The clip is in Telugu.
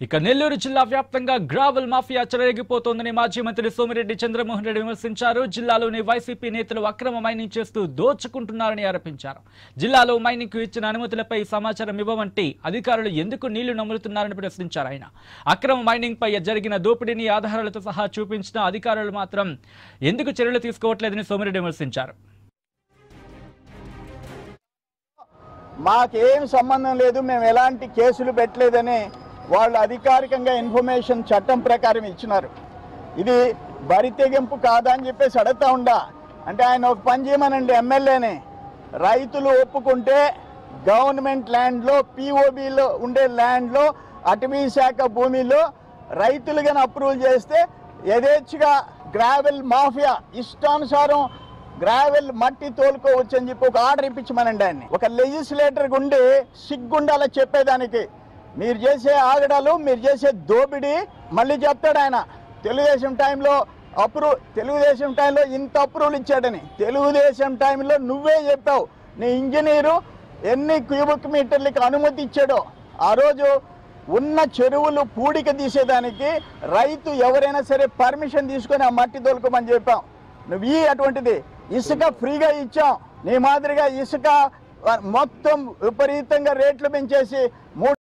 ఇక నెల్లూరు జిల్లా వ్యాప్తంగా గ్రావెల్ మాఫియా చెలరేగిపోతోందని మాజీ మంత్రి సోమిరెడ్డి చంద్రమోహన్ రెడ్డి విమర్శించారు జిల్లాలోని వైసీపీ నేతలు అక్రమ మైనింగ్ చేస్తూ దోచుకుంటున్నారని ఆరోపించారు జిల్లాలో మైనింగ్ కు ఇచ్చిన అనుమతులపై సమాచారం ఇవ్వమంటే అధికారులు ఎందుకు నీళ్లు నమ్ములుతున్నారని ప్రశ్నించారు ఆయన అక్రమ మైనింగ్ పై జరిగిన దోపిడీని ఆధారాలతో సహా చూపించిన అధికారులు మాత్రం ఎందుకు చర్యలు తీసుకోవట్లేదని సోమిరెడ్డి విమర్శించారు మాకేం సంబంధం లేదు మేము ఎలాంటి కేసులు పెట్టలేదని వాళ్ళు అధికారికంగా ఇన్ఫర్మేషన్ చట్టం ప్రకారం ఇచ్చినారు ఇది బరి తెగింపు కాదా అని చెప్పేసి అడుగుతా ఉండా అంటే ఆయన ఒక పని చేయమనండి ఎమ్మెల్యేని రైతులు ఒప్పుకుంటే గవర్నమెంట్ ల్యాండ్లో పిఓబిలో ఉండే ల్యాండ్లో అటవీ శాఖ భూమిలో రైతులు కానీ అప్రూవల్ చేస్తే యథేచ్ఛగా గ్రావెల్ మాఫియా ఇష్టానుసారం గ్రావెల్ మట్టి తోలుకోవచ్చు అని చెప్పి ఒక ఆర్డర్ ఇప్పించమనండి ఆయన్ని ఒక లెజిస్లేటర్ గుండి సిగ్గుండాల చెప్పేదానికి మీరు చేసే ఆగడాలు మీరు చేసే దోపిడీ మళ్ళీ చెప్తాడు ఆయన తెలుగుదేశం టైంలో అప్రూవ్ తెలుగుదేశం టైంలో ఇంత అప్రూవల్ ఇచ్చాడని తెలుగుదేశం టైంలో నువ్వే చెప్పావు నీ ఇంజనీరు ఎన్ని క్యూబిక్ మీటర్లకి అనుమతి ఇచ్చాడో ఆ రోజు ఉన్న చెరువులు పూడిక తీసేదానికి రైతు ఎవరైనా సరే పర్మిషన్ తీసుకొని ఆ మట్టి తోలుకోమని చెప్పాం నువ్వు ఈ అటువంటిది ఇసుక ఫ్రీగా ఇచ్చాం నీ మాదిరిగా ఇసుక మొత్తం విపరీతంగా రేట్లు పెంచేసి మూడు